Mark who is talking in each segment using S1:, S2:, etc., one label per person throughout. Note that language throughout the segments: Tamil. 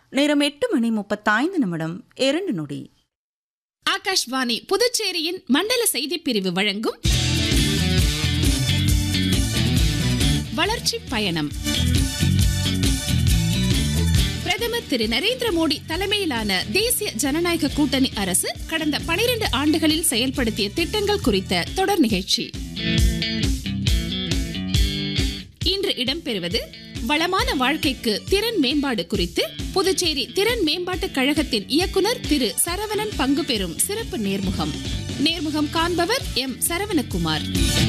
S1: நேரம் எட்டு மணி முப்பத்தைந்து நிமிடம் இரண்டு நொடி
S2: ஆகாஷ்வாணி புதுச்சேரியின் மண்டல செய்திப் பிரிவு வழங்கும் வளர்ச்சி பயணம் பிரதமர் திரு நரேந்திர மோடி தலைமையிலான தேசிய ஜனநாயக கூட்டணி அரசு கடந்த 12 ஆண்டுகளில் செயல்படுத்திய திட்டங்கள் குறித்த தொடர் நிகழ்ச்சி இன்று இடம்பெறுவது வளமான வாழ்க்கைக்கு திறன் மேம்பாடு குறித்து புதுச்சேரி திறன் மேம்பாட்டுக் கழகத்தின் இயக்குனர் திரு சரவணன் பங்கு பெறும் சிறப்பு நேர்முகம் நேர்முகம் காண்பவர் எம் சரவணகுமார்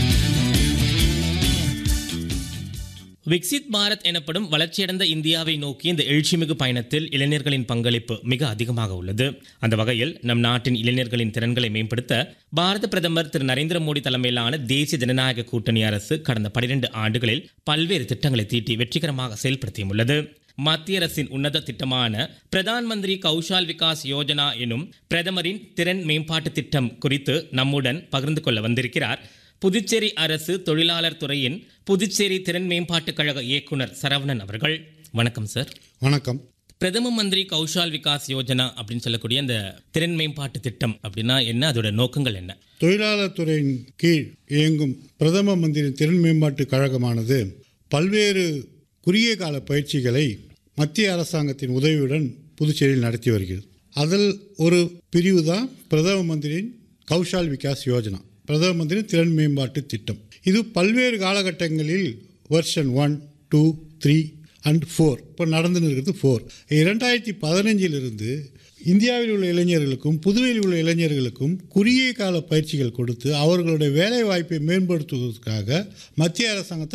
S3: விக்சித் பாரத் எனப்படும் வளர்ச்சியடைந்த இந்தியாவை நோக்கி இந்த எழுச்சிமிகு பயணத்தில் இளைஞர்களின் பங்களிப்பு மிக அதிகமாக உள்ளது அந்த வகையில் நம் நாட்டின் இளைஞர்களின் திறன்களை மேம்படுத்த பாரத பிரதமர் திரு நரேந்திர மோடி தலைமையிலான தேசிய ஜனநாயக கூட்டணி அரசு கடந்த 12 ஆண்டுகளில் பல்வேறு திட்டங்களை தீட்டி வெற்றிகரமாக செயல்படுத்தியுள்ளது மத்திய அரசின் உன்னத திட்டமான பிரதான் மந்திரி கௌஷால் விகாஸ் யோஜனா எனும் பிரதமரின் திறன் மேம்பாட்டு திட்டம் குறித்து நம்முடன் பகிர்ந்து கொள்ள வந்திருக்கிறார் புதுச்சேரி அரசு தொழிலாளர் துறையின் புதுச்சேரி திறன் மேம்பாட்டுக் கழக இயக்குனர் சரவணன் அவர்கள் வணக்கம் சார்
S4: வணக்கம்
S3: பிரதம மந்திரி கௌஷால் விகாஸ் யோஜனா அப்படின்னு சொல்லக்கூடிய அந்த திறன் மேம்பாட்டு திட்டம் அப்படின்னா என்ன அதோட நோக்கங்கள் என்ன
S4: தொழிலாளர் துறையின் கீழ் இயங்கும் பிரதம மந்திரி திறன் மேம்பாட்டு கழகமானது பல்வேறு குறுகிய கால பயிற்சிகளை மத்திய அரசாங்கத்தின் உதவியுடன் புதுச்சேரியில் நடத்தி வருகிறது அதில் ஒரு பிரிவு தான் பிரதம மந்திரியின் கௌஷால் விகாஸ் யோஜனா பிரதம மந்திரி திறன் மேம்பாட்டு திட்டம் இது பல்வேறு காலகட்டங்களில் version one two three and four இப்போ நடந்துன்னு இருக்கிறது ஃபோர் இரண்டாயிரத்தி பதினஞ்சிலிருந்து இந்தியாவில் உள்ள இளைஞர்களுக்கும் புதுவையில் உள்ள இளைஞர்களுக்கும் குறுகிய கால பயிற்சிகள் கொடுத்து அவர்களுடைய வேலை வாய்ப்பை மேம்படுத்துவதற்காக மத்திய அரசாங்கத்தை